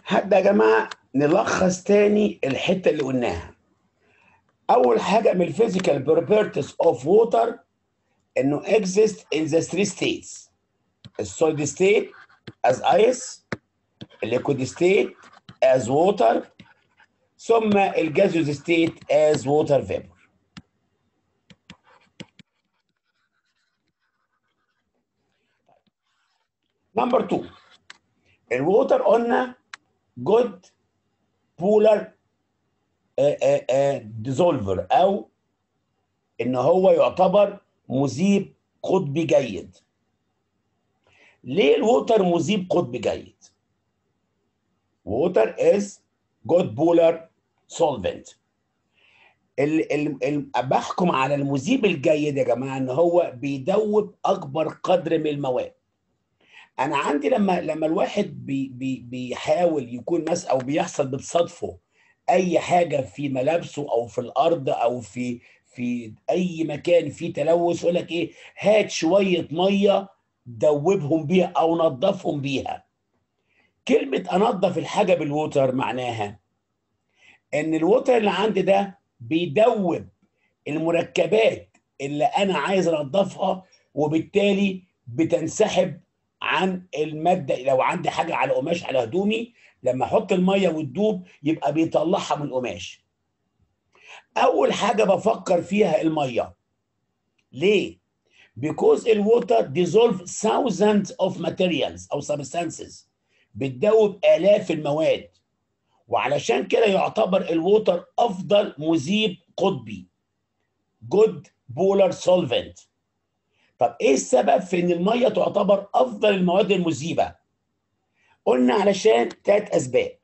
هبدا يا جماعه نلخص تاني الحته اللي قلناها اول حاجه من الفيزيكال properties اوف ووتر انه exist in the three states السوليد ستيت as ice الليكويد ستيت as water ثم الجازوز ستيت as water vapor نمبر 2 الووتر قلنا جود بولر ديزولفر او ان هو يعتبر مذيب قطبي جيد ليه الووتر مذيب قطبي جيد ووتر از جود بولر سولفنت بحكم على المذيب الجيد يا جماعه ان هو بيدوب اكبر قدر من المواد انا عندي لما لما الواحد بي بي بيحاول يكون مثلا او بيحصل بتصادفه اي حاجه في ملابسه او في الارض او في في اي مكان فيه تلوث يقول لك ايه هات شويه ميه دوبهم بيها او نظفهم بيها كلمه انظف الحاجه بالووتر معناها ان الووتر اللي عندي ده بيدوب المركبات اللي انا عايز انضفها وبالتالي بتنسحب عن الماده لو عندي حاجه على قماش على هدومي لما احط الميه وتدوب يبقى بيطلعها من القماش اول حاجه بفكر فيها الميه ليه because الووتر dissolve thousands of materials او substances بتدوب الاف المواد وعلشان كده يعتبر الووتر افضل مذيب قطبي good polar solvent طب ايه السبب في ان الميه تعتبر افضل المواد المذيبه قلنا علشان ثلاث اسباب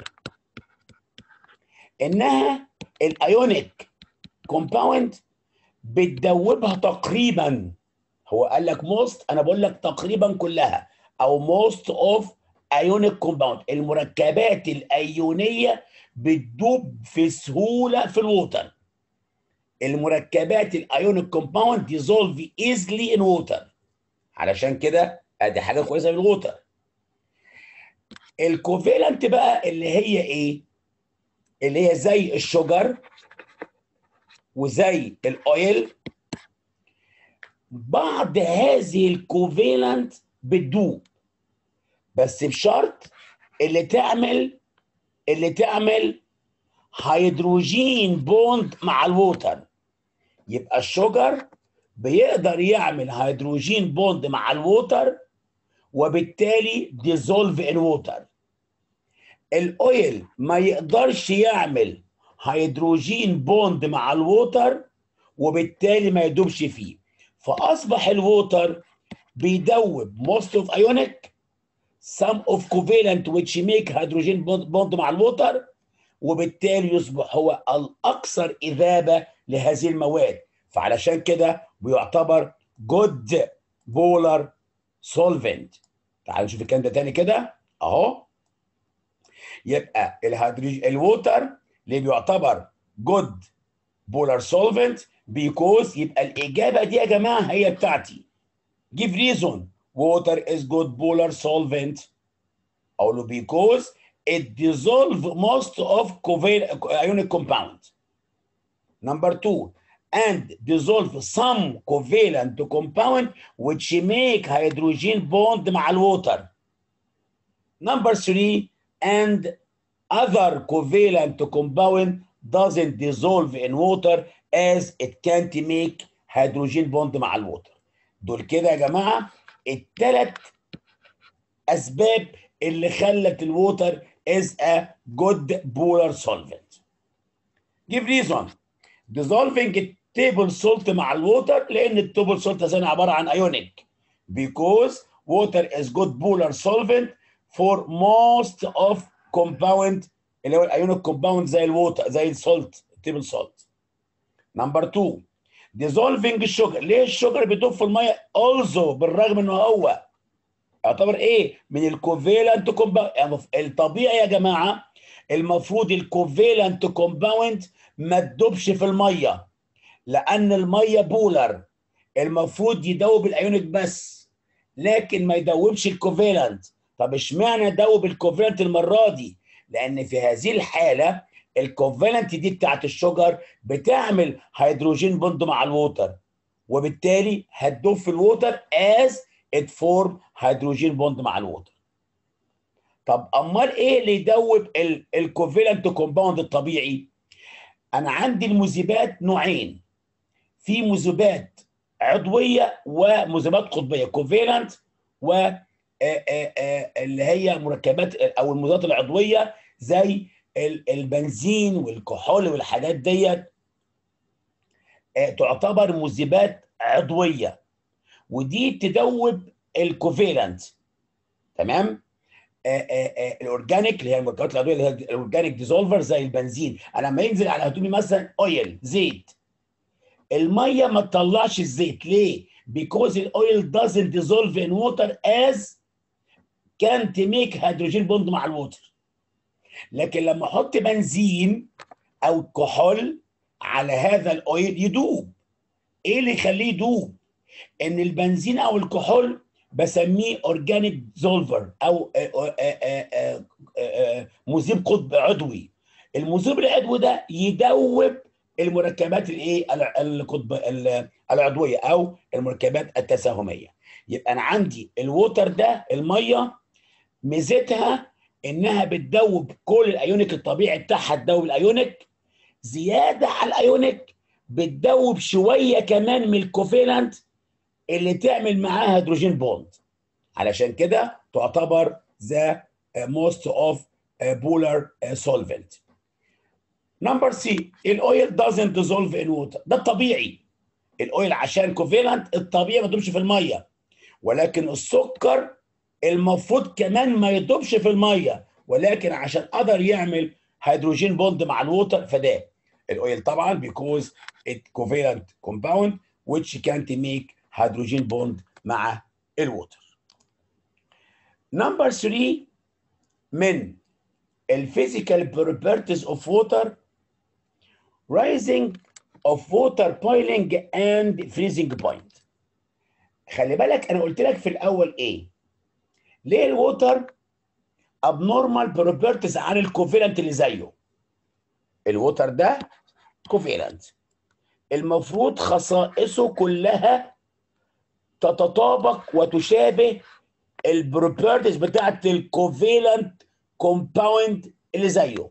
انها الايونيك كومباوند بتدوبها تقريبا هو قال لك موست انا بقول لك تقريبا كلها او موست اوف ايونيك كومباوند المركبات الايونيه بتدوب في سهوله في الووتر المركبات الايونيك كومباوند ديزولف ايزلي ان ووتر علشان كده ادي حاجه كويسه في الووتر الكوفيلنت بقى اللي هي ايه اللي هي زي الشجر وزي الاويل بعض هذه الكوفيلنت بتدوب بس بشرط اللي تعمل اللي تعمل هيدروجين بوند مع الووتر يبقى الشجر بيقدر يعمل هيدروجين بوند مع الووتر وبالتالي ديزولف ان ووتر الاويل ما يقدرش يعمل هيدروجين بوند مع الووتر وبالتالي ما يدوبش فيه فاصبح الووتر بيدوب most of ionic some of covalent which make hydrogen bond مع الووتر وبالتالي يصبح هو الاكثر اذابه لهذه المواد فعلشان كده بيعتبر جود بولر سولفنت تعالوا نشوف الكلام ده تاني كده اهو يبقى الهيدروجين الووتر اللي بيعتبر جود بولر سولفنت بيكوز يبقى الاجابه دي يا جماعه هي بتاعتي give reason water is good polar solvent اقول له because it dissolve most of ionic compound number two and dissolve some covalent compound which make hydrogen bond مع الووتر number three and other covalent compound doesn't dissolve in water as it can't make hydrogen bond مع الووتر دول كده يا جماعه الثلاث اسباب اللي خلت الووتر is a good polar solvent. Give reason. Dissolving التيبل سولت مع الووتر لان التيبل سولت اساسا عباره عن ايونيك because water is good polar solvent for most of compound اللي هو الايونيك كومباوند زي الووتر زي السولت التيبل سولت. نمبر 2 dissolving الشجر ليه الشجر بيدوب في الميه also بالرغم ان هو يعتبر ايه من الكوفيلنت كومباوند الطبيعي يا جماعه المفروض الكوفيلنت كومباوند ما تدوبش في الميه لان الميه بولر المفروض يدوب الايونيك بس لكن ما يدوبش الكوفيلنت طب اشمعنى دوب الكوفيلنت المره دي لان في هذه الحاله الكوفالنت دي بتاعت الشجر بتعمل هيدروجين بوند مع الووتر وبالتالي هتدوب في الووتر از ات فورم هيدروجين بوند مع الووتر طب امال ايه اللي يدوب الكوفالنت كومباوند الطبيعي انا عندي المذيبات نوعين في مذيبات عضويه ومذيبات قطبيه كوفالنت و اللي هي مركبات او المذيبات العضويه زي البنزين والكحول والحاجات ديت تعتبر مذيبات عضويه ودي تدوب الكوفالنت تمام الاورجانيك اللي هي المركبات العضويه اللي هي الاورجانيك ديزولفر زي البنزين انا لما ينزل على هدومي مثلا اويل زيت الميه ما تطلعش الزيت ليه؟ because الاويل doesn't dissolve in water as can't make hydrogen bond مع الووتر لكن لما احط بنزين او كحول على هذا الاويل يدوب ايه اللي يخليه يدوب ان البنزين او الكحول بسميه اورجانيك ديزولفر او مذيب قطب عضوي المذيب العضوي ده يدوب المركبات الايه القطب العضويه او المركبات التساهميه يبقى انا عندي الووتر ده الميه ميزتها انها بتدوب كل الايونيك الطبيعي بتاعها تدوب الايونيك زياده على الايونيك بتدوب شويه كمان من الكوفيلانت اللي تعمل معاه هيدروجين بوند علشان كده تعتبر ذا موست اوف بولار سولفنت نمبر سي الاويل doesn't dissolve in water ده الطبيعي الاويل عشان كوفيلانت الطبيعي ما يدوبش في الميه ولكن السكر المفروض كمان ما يدوبش في الميه ولكن عشان قدر يعمل هيدروجين بوند مع الووتر فده الاويل طبعا because it covalent compound which can't make hydrogen bond مع الووتر نمبر 3 من الفيزيكال properties of water rising of water boiling and freezing point خلي بالك انا قلت لك في الاول ايه ليه الووتر abnormal properties عن الكوفيلنت اللي زيه الووتر ده كوفيلنت المفروض خصائصه كلها تتطابق وتشابه البروبرتيز بتاعت الكوفيلنت كومباوند اللي زيه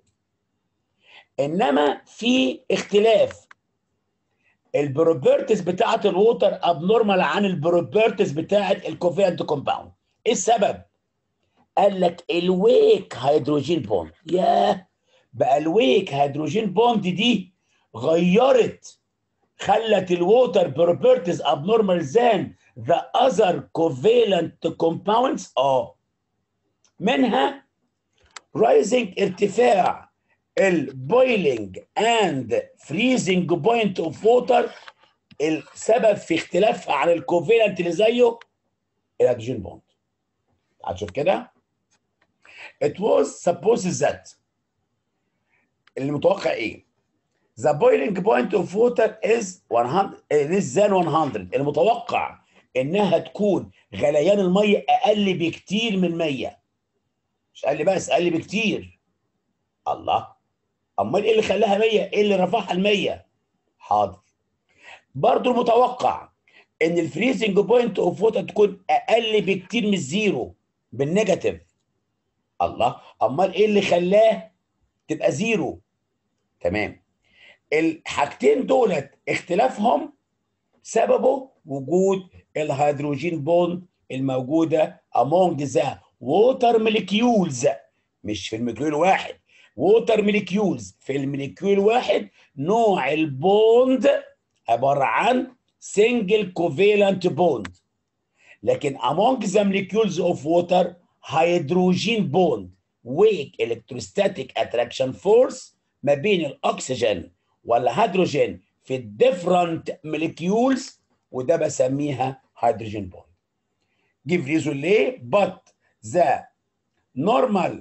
انما في اختلاف البروبرتيز بتاعت الووتر ابنورمال عن البروبرتيز بتاعت الكوفيلنت كومباوند ايه السبب قال لك الويك هيدروجين بوند ياه بقى الويك هيدروجين بوند دي غيرت خلت الووتر بروبرتيز ابنورمال ذان ذا اذر كوفالنت كومباوندز اه منها رايزنج ارتفاع البويلنج اند فريزنج بوينت اوف ووتر السبب في اختلافها عن الكوفالنت اللي زيه الهيدروجين بوند هتشوف كده it was supposed that المتوقع ايه the boiling point of water is 100 less than 100 المتوقع انها تكون غليان الميه اقل بكتير من 100 مش اقل بس اقل بكتير الله امال ايه اللي خلاها 100 ايه اللي رفعها ل 100 حاضر برضو المتوقع ان الفريزنج بوينت اوف ووتر تكون اقل بكتير من الزيرو بالنيجاتيف الله امال ايه اللي خلاه تبقى زيرو تمام الحاجتين دولت اختلافهم سببه وجود الهيدروجين بوند الموجوده among the water molecules مش في الموليكيول واحد ووتر موليكيولز في الموليكيول واحد نوع البوند عباره عن سنجل كوفالنت بوند لكن among the molecules of water هيدروجين بوند weak electrostatic attraction force ما بين الاكسجين والهيدروجين في الديفرنت موليكيولز وده بسميها هيدروجين بوند give reason ليه but the normal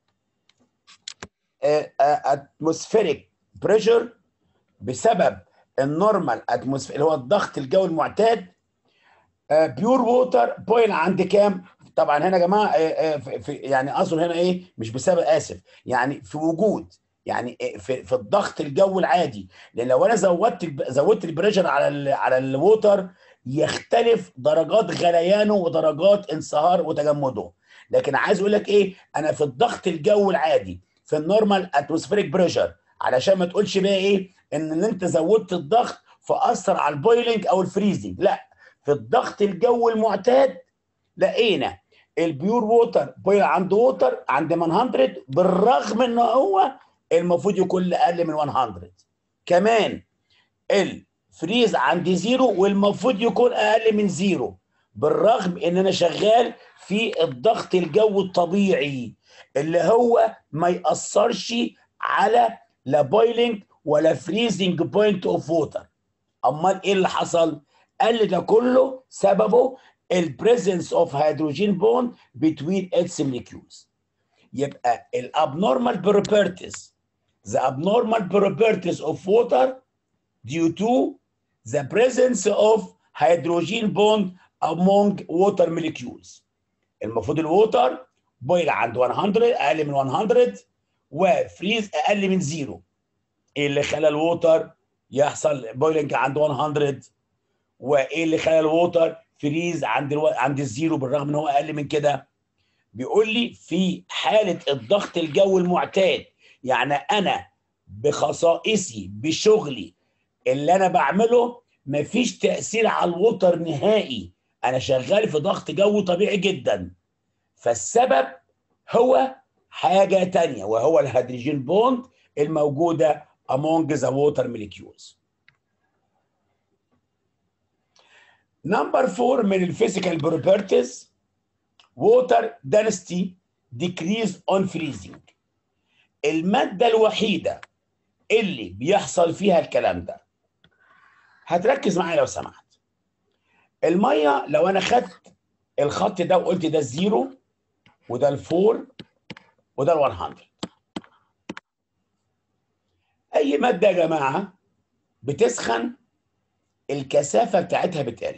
atmospheric pressure بسبب النورمال اتموسفير اللي هو الضغط الجوي المعتاد بيور ووتر بويل عند كام طبعا هنا يا جماعه آه، آه، في في- يعني اقصد هنا ايه مش بسبب اسف يعني في وجود يعني آه، في في الضغط الجو العادي لان لو انا زودت الب- زودت البريشر على ال على الووتر يختلف درجات غليانه ودرجات انصهار وتجمده لكن عايز اقول لك ايه انا في الضغط الجو العادي في النورمال اتموسفيريك بريشر علشان ما تقولش بقى ايه ان اللي انت زودت الضغط فاثر على البويلنج او الفريزنج لا في الضغط الجو المعتاد لقينا البيور ووتر بويل عند ووتر عند 100 بالرغم ان هو المفروض يكون اقل من 100 كمان الفريز عندي زيرو والمفروض يكون اقل من زيرو بالرغم ان انا شغال في الضغط الجو الطبيعي اللي هو ما ياثرش على لا بويلنج ولا فريزنج بوينت اوف ووتر امال ايه اللي حصل قال لي ده كله سببه البريزنس اوف هيدروجين بوند بتوين اتس molecules يبقى الابنورمال بروبرتيز the abnormal properties of water due to the presence of hydrogen bond among water molecules المفروض الووتر بويل عند 100 اقل من 100 وفريز اقل من زيرو ايه اللي خلى الووتر يحصل بويلنج عند 100 وايه اللي خلى الووتر فريز عند الو... عند الزيرو بالرغم ان هو اقل من كده بيقول لي في حاله الضغط الجوي المعتاد يعني انا بخصائصي بشغلي اللي انا بعمله مفيش تاثير على الوتر نهائي انا شغال في ضغط جوي طبيعي جدا فالسبب هو حاجه تانية وهو الهيدروجين بوند الموجوده among the water molecules نمبر 4 من الفيزيكال بروبرتيز water density decrease on freezing المادة الوحيدة اللي بيحصل فيها الكلام ده هتركز معايا لو سمحت المية لو انا خدت الخط ده وقلت ده الزيرو وده الفور وده ال 100 اي مادة يا جماعة بتسخن الكثافة بتاعتها بتقل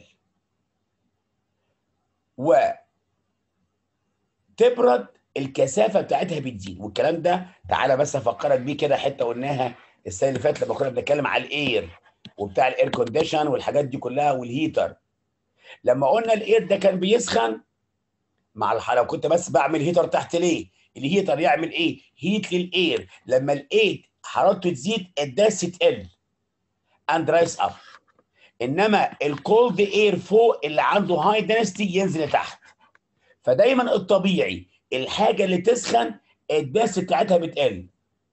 وتبرد الكثافه بتاعتها بتزيد والكلام ده تعالى بس افكرك بيه كده حته قلناها السنه اللي فاتت لما كنا بنتكلم على الاير وبتاع الاير كونديشن والحاجات دي كلها والهيتر لما قلنا الاير ده كان بيسخن مع الحراره كنت بس بعمل هيتر تحت ليه الهيتر يعمل ايه هيت للاير لما الاير حرارته تزيد الداس تقل اند رايس اب انما الكولد اير فوق اللي عنده هاي دنستي ينزل لتحت فدايما الطبيعي الحاجه اللي تسخن الداس بتاعتها بتقل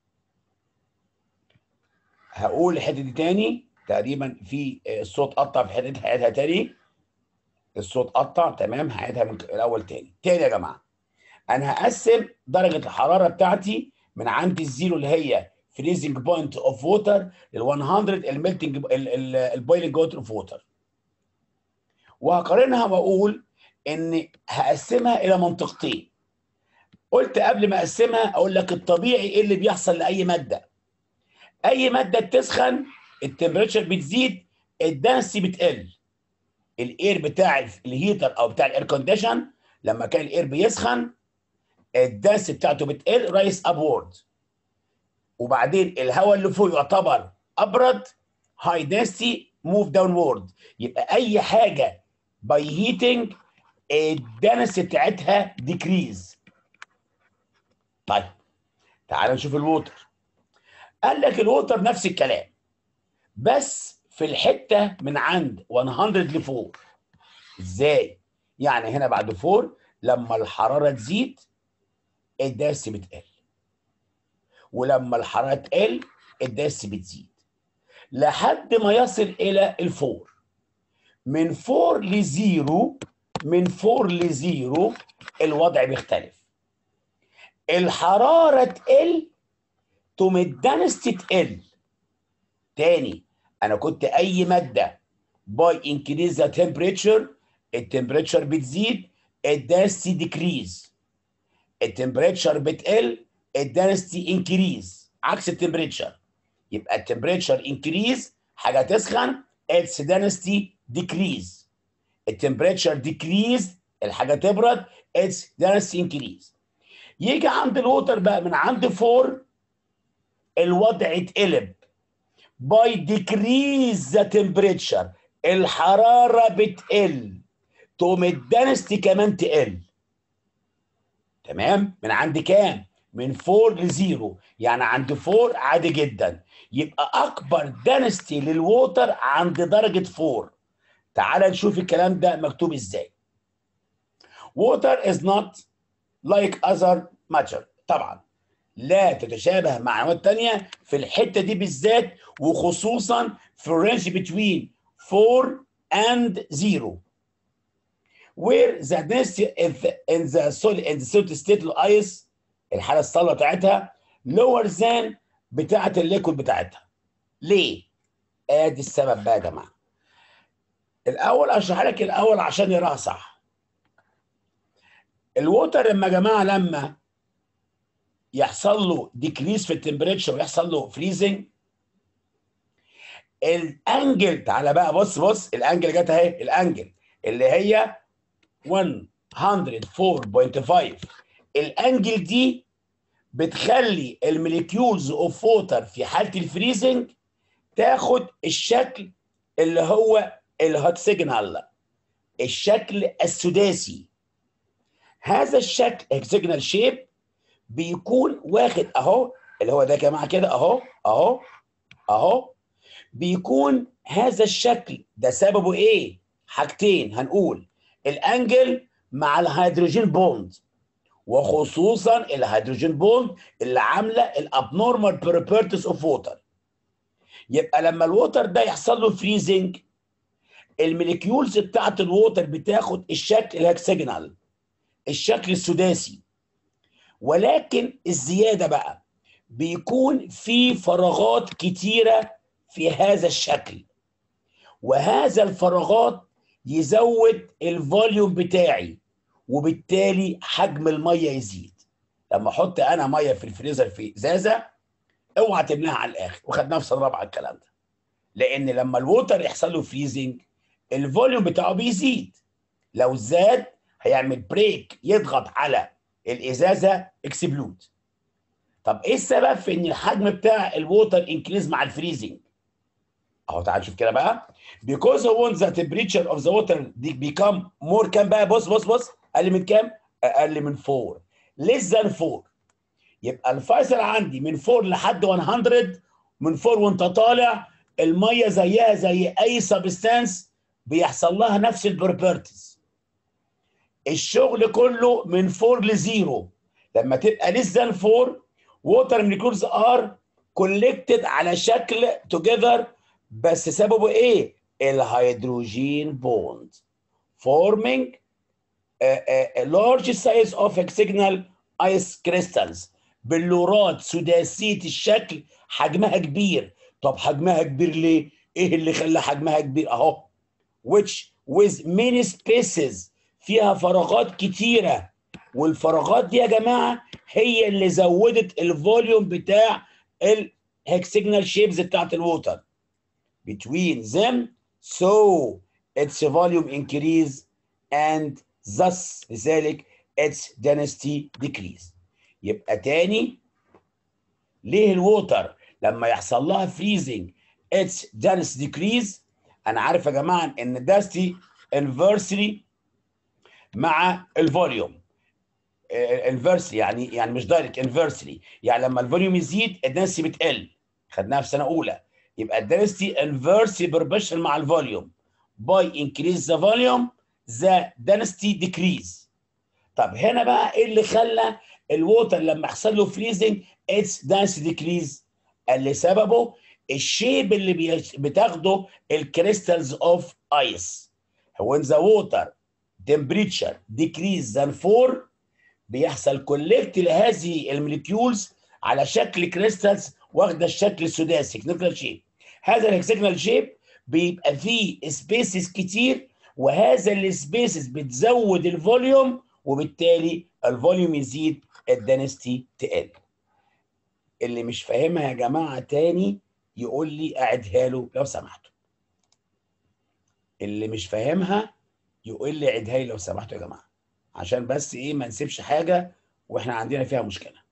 هقول الحته دي تاني تقريبا في الصوت قطع في حته هعيدها تاني الصوت قطع تمام هعيدها من الاول تاني تاني يا جماعه انا هقسم درجه الحراره بتاعتي من عند الزيرو اللي هي فريزنج بوينت اوف ووتر لل 100 الميلتنج البويلنج ووتر اوف ووتر وهقارنها واقول ان هقسمها الى منطقتين قلت قبل ما اقسمها اقول لك الطبيعي ايه اللي بيحصل لاي ماده اي ماده بتسخن التمبريتشر بتزيد الدنسي بتقل الاير بتاع الهيتر او بتاع الاير كونديشن لما كان الاير بيسخن الدنس بتاعته بتقل رايس ابورد وبعدين الهواء اللي فوق يعتبر ابرد هاي دنسي موف داونورد يبقى اي حاجه باي هيتنج الدنس بتاعتها ديكريز طيب تعال نشوف الووتر قال لك الووتر نفس الكلام بس في الحته من عند 100 لفوق ازاي يعني هنا بعد فور لما الحراره تزيد الدرس بتقل ولما الحراره تقل الدرس بتزيد لحد ما يصل الى الفور من فور لزيرو من فور لزيرو الوضع بيختلف الحراره تقل تقوم الدنس تقل تاني انا كنت اي ماده باي انكريز ذا تمبريتشر التمبريتشر بتزيد الدنسيتي ديكريز التمبريتشر بتقل الدنسيتي انكريز عكس التمبريتشر يبقى التمبريتشر انكريز حاجه تسخن اتس دنسيتي ديكريز التمبريتشر ديكريز الحاجه تبرد اتس density increase يجي عند الووتر بقى من عند 4 الوضع يتقلب باي decrease the temperature الحراره بتقل تقوم الدنستي كمان تقل تمام من عند كام من 4 ل 0 يعني عند 4 عادي جدا يبقى اكبر دنستي للووتر عند درجه 4 تعال نشوف الكلام ده مكتوب ازاي water is not like other matter طبعا لا تتشابه مع مواد تانية في الحتة دي بالذات وخصوصا في الرينج between 4 and 0 where the density in the solid in the solid state ice الحالة الصلبة بتاعتها lower than بتاعة الليكويد بتاعتها ليه؟ ادي السبب بقى يا جماعة الأول أشرح لك الأول عشان يراها صح الووتر لما يا جماعة لما يحصل له ديكريس في التمبريتشر ويحصل له فريزنج الانجل تعالى بقى بص بص الانجل جت اهي الانجل اللي هي 104.5 الانجل دي بتخلي الموليكيولز اوف ووتر في حاله الفريزنج تاخد الشكل اللي هو الهوت سيجنال الشكل السداسي هذا الشكل هكسجنال شيب بيكون واخد اهو اللي هو ده يا جماعه كده اهو اهو اهو بيكون هذا الشكل ده سببه ايه؟ حاجتين هنقول الانجل مع الهيدروجين بوند وخصوصا الهيدروجين بوند اللي عامله الابنورمال بروبرتيز اوف ووتر يبقى لما الووتر ده يحصل له فريزنج الموليكيولز بتاعت الووتر بتاخد الشكل الهكسجنال الشكل السداسي ولكن الزياده بقى بيكون في فراغات كتيره في هذا الشكل وهذا الفراغات يزود الفوليوم بتاعي وبالتالي حجم الميه يزيد لما احط انا ميه في الفريزر في ازازه اوعى تملاها على الاخر وخدناها في سنه رابعه الكلام ده لان لما الووتر يحصل له فريزنج الفوليوم بتاعه بيزيد لو زاد هيعمل بريك يضغط على الازازه اكسبلود طب ايه السبب في ان الحجم بتاع الووتر انكريز مع الفريزنج اهو تعال نشوف كده بقى because of when the temperature of the water become more كام بقى بص بص بص اقل من كام اقل من 4 less than 4 يبقى الفيصل عندي من 4 لحد 100 من 4 وانت طالع الميه زيها زي اي سبستانس بيحصل لها نفس البروبرتيز الشغل كله من 4 ل 0 لما تبقى less than 4 water molecules are collected على شكل together بس سببه ايه؟ الهيدروجين بوند forming a, a, a large size of hexagonal ice crystals بلورات سداسية الشكل حجمها كبير طب حجمها كبير ليه؟ ايه اللي خلى حجمها كبير اهو which with many spaces فيها فراغات كتيرة والفراغات دي يا جماعة هي اللي زودت الفوليوم بتاع الهكسيجنال شيبز بتاعت الووتر between them so its volume increase and thus لذلك its density decrease يبقى تاني ليه الووتر لما يحصل لها فريزنج its density decrease انا عارف يا جماعه ان density inversely مع الفوليوم انفرسلي يعني يعني مش دايركت انفرسلي يعني لما الفوليوم يزيد الدنسيتي بتقل خدناها في سنه اولى يبقى الدنسيتي انفرسلي بروبوشن مع الفوليوم باي انكريز ذا فوليوم ذا density decrease طب هنا بقى ايه اللي خلى الووتر لما يحصل له فريزنج اتس density decrease اللي سببه الشيب اللي بيش- بتاخده الكريستالز اوف ايس when the water temperature decrease than 4 بيحصل كولكت لهذه الموليكيولز على شكل كريستالز واخده الشكل السداسي كنيكال شيب هذا الهكسجنال شيب بيبقى فيه سبيسز كتير وهذا السبيسز بتزود الفوليوم وبالتالي الفوليوم يزيد الدنستي تقل اللي مش فاهمها يا جماعه تاني يقول لي اعدها له لو سمحتوا اللي مش فاهمها يقول لي عيدها لي لو سمحتوا يا جماعه عشان بس ايه ما نسيبش حاجه واحنا عندنا فيها مشكله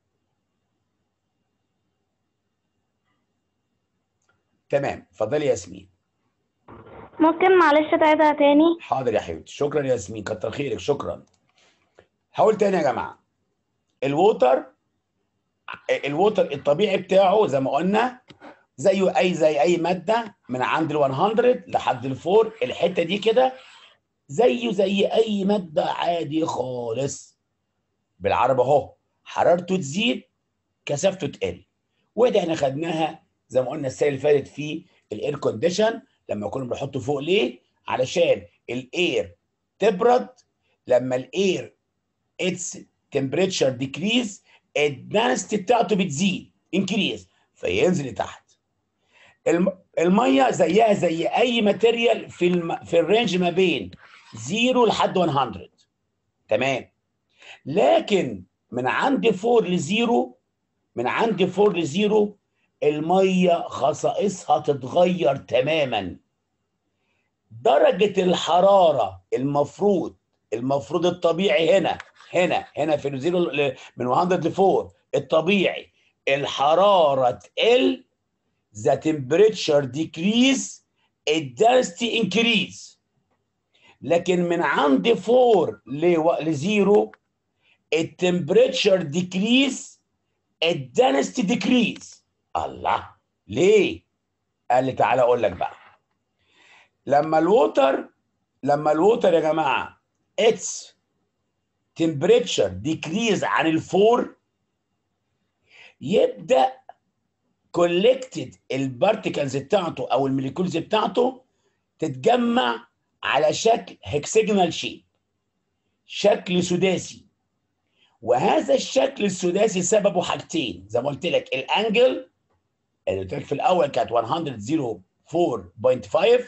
تمام اتفضلي يا ياسمين ممكن معلش تعيدها تاني حاضر يا حبيبتي شكرا يا ياسمين كتر خيرك شكرا هقول تاني يا جماعه الووتر الووتر الطبيعي بتاعه زي ما قلنا زيه اي زي اي ماده من عند ال 100 لحد ال 4 الحته دي كده زيه زي اي ماده عادي خالص بالعربي اهو حرارته تزيد كثافته تقل وده احنا خدناها زي ما قلنا السنه اللي فاتت في الاير كونديشن لما كنا بنحطه فوق ليه؟ علشان الاير تبرد لما الاير اتس تمبريتشر ديكريز الدنستي بتاعته بتزيد انكريز فينزل لتحت الم... الميه زيها زي اي ماتيريال في الم... في الرينج ما بين 0 لحد 100 تمام لكن من عند 4 ل 0 من عند 4 ل 0 الميه خصائصها تتغير تماما درجه الحراره المفروض المفروض الطبيعي هنا هنا هنا في الزيرو من 100 ل 4 الطبيعي الحراره تقل the temperature decrease the density increase لكن من عند 4 ل 0 التمبريتشر ديكريز الدنستي ديكريز الله ليه؟ قال لي تعالى اقول لك بقى لما الووتر لما الووتر يا جماعه اتس تمبريتشر ديكريز عن الفور يبدا كولكتد البارتيكلز بتاعته او الموليكولز بتاعته تتجمع على شكل هكسجنال شيب شكل سداسي وهذا الشكل السداسي سببه حاجتين زي ما قلت لك الانجل اللي قلت لك في الاول كانت 104.5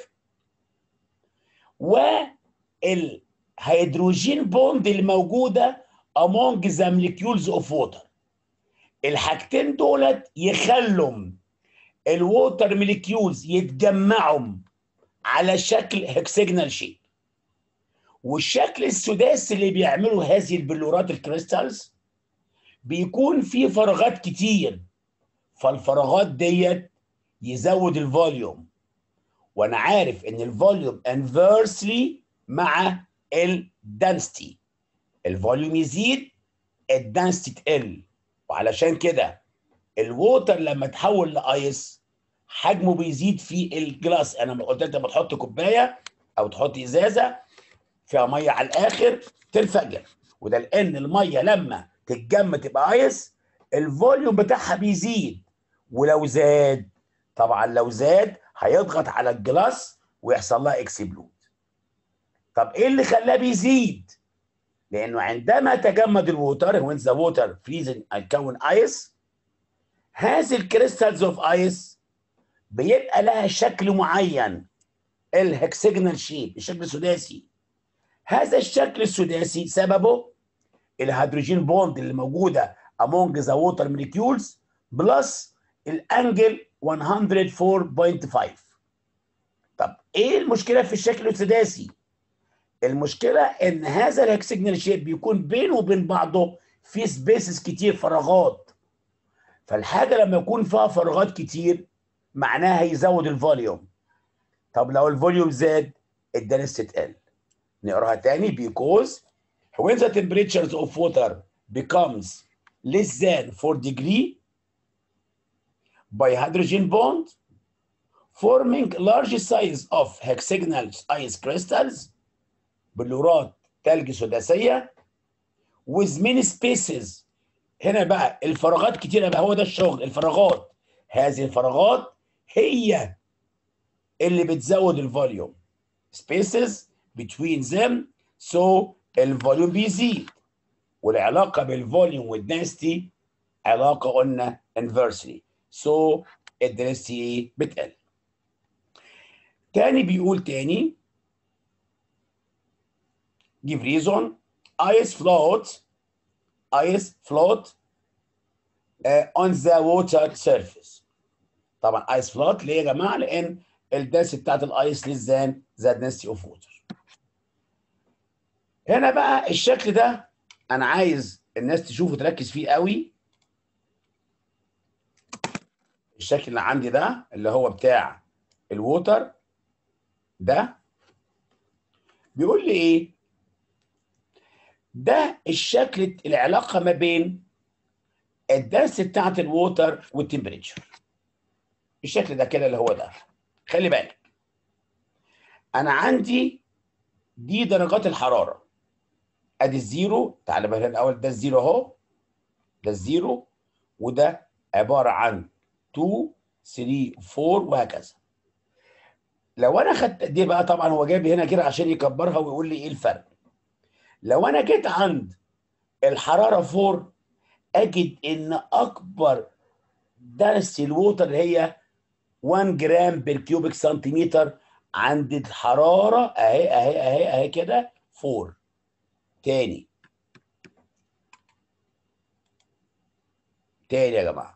والهيدروجين بوند اللي موجوده among the molecules of water الحاجتين دولت يخلوا الووتر موليكيولز يتجمعوا على شكل هكسجنال شيب والشكل السداسي اللي بيعمله هذه البلورات الكريستالز بيكون فيه فراغات كتير فالفراغات ديت يزود الفوليوم وانا عارف ان الفوليوم انفيرسلي مع الدنستي الفوليوم يزيد الدنستي تقل وعلشان كده الووتر لما تحول لايس حجمه بيزيد في الجلاس انا قلت لك لما تحط كوبايه او تحط ازازه فيها ميه على الاخر تنفجر وده لان الميه لما تتجمد تبقى ايس الفوليوم بتاعها بيزيد ولو زاد طبعا لو زاد هيضغط على الجلاس ويحصل لها اكسبلود طب ايه اللي خلاه بيزيد لانه عندما تجمد الووتر وين ذا ووتر فريزن يكون ايس هذه الكريستالز اوف ايس بيبقى لها شكل معين الهكسجنال شيب الشكل السداسي هذا الشكل السداسي سببه الهيدروجين بوند اللي موجوده among the water molecules بلس الانجل 104.5 طب ايه المشكله في الشكل السداسي المشكله ان هذا الهكسجنال شيب بيكون بينه وبين بعضه في سبيسز كتير فراغات فالحاجه لما يكون فيها فراغات كتير معناها يزود الفوليوم طب لو الفوليوم زاد الدنس تقل نقراها تاني because when the temperatures of water becomes less than 4 degree by hydrogen bond forming large size of hexagonal ice crystals بلورات ثلج سداسيه with many spaces هنا بقى الفراغات كتيره بقى هو ده الشغل الفراغات هذه الفراغات هي اللي بتزود الفوليوم spaces between them so الفوليوم بيزيد والعلاقه بالفوليوم والدنسيتي علاقه قلنا inversely so الدنسيتي بتقل تاني بيقول تاني give reason ice float ice float uh, on the water surface طبعا ice float ليه يا جماعه لان الدنسيتي بتاعت الايس للزان ذا density اوف ووتر هنا بقى الشكل ده انا عايز الناس تشوفه تركز فيه قوي الشكل اللي عندي ده اللي هو بتاع الووتر ده بيقول لي ايه ده الشكل العلاقه ما بين الدنس بتاعت الووتر والتمبريتشر الشكل ده كده اللي هو ده خلي بالك انا عندي دي درجات الحراره ادي الزيرو تعالى بقى الاول ده الزيرو اهو ده الزيرو وده عباره عن 2 3 4 وهكذا لو انا خدت دي بقى طبعا هو جايب هنا كده عشان يكبرها ويقول لي ايه الفرق لو انا جيت عند الحراره 4 اجد ان اكبر درس الووتر هي 1 جرام بالكيوبيك سنتيمتر عند الحراره اهي اهي اهي اهي كده 4 تاني تاني يا جماعه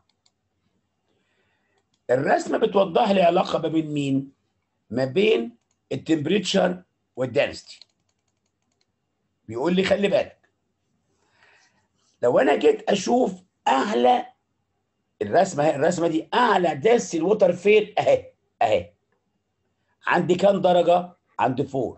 الرسمه بتوضح لي علاقه ما بين مين ما بين التمبريتشر والدنستي بيقول لي خلي بالك لو انا جيت اشوف اعلى الرسمه اهي الرسمه دي اعلى داس الوتر فين اهي اهي عندي كام درجه عند 4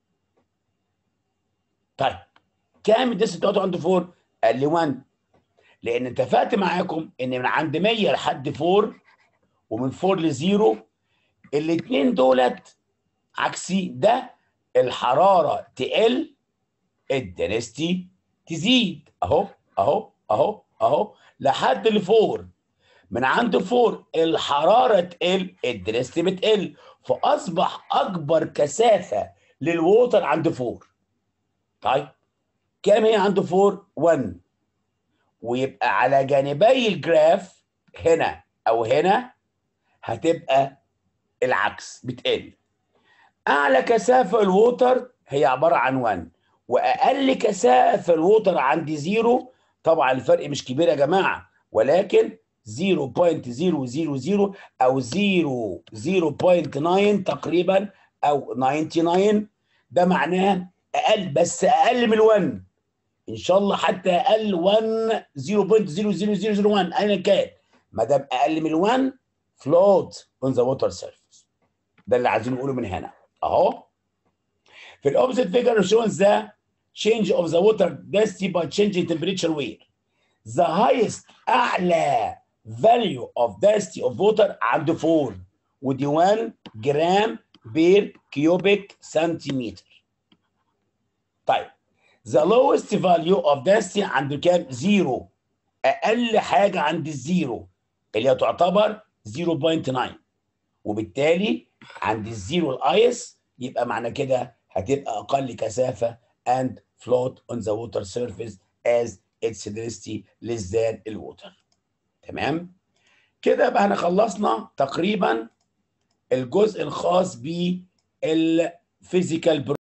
طيب كام الداس بتاعته عند 4 قال لي 1 لان اتفقت معاكم ان من عند 100 لحد 4 ومن 4 ل 0 الاثنين دولت عكسي ده الحراره تقل الدنستي تزيد اهو اهو اهو اهو لحد الفور من عند فور الحراره تقل الدنستي بتقل فاصبح اكبر كثافه للووتر عند فور طيب كام هي عند فور 1 ويبقى على جانبي الجراف هنا او هنا هتبقى العكس بتقل اعلى كثافه الووتر هي عباره عن 1 واقل كثافه الووتر عندي زيرو طبعا الفرق مش كبير يا جماعه ولكن 0.000 او 0 0.9 تقريبا او 99 ده معناه اقل بس اقل من 1 ان شاء الله حتى اقل 1 0.00001 ايا كان ما دام اقل من 1 فلوت اون ذا ووتر سيرفيس ده اللي عايزين نقوله من هنا اهو في الاوبزيت فيجر shows the change of the water density by changing temperature where the highest اعلى value of density of water عند 4 ودي 1 جرام بير كيوبيك سنتيمتر طيب the lowest value of density عند كام؟ زيرو اقل حاجه عند الزيرو اللي هي تعتبر 0.9 وبالتالي عند الزيرو الايس يبقى معنى كده هتبقى اقل كثافه and float on the water surface as its density less than الووتر تمام كده بقى احنا خلصنا تقريبا الجزء الخاص بالفيزيكال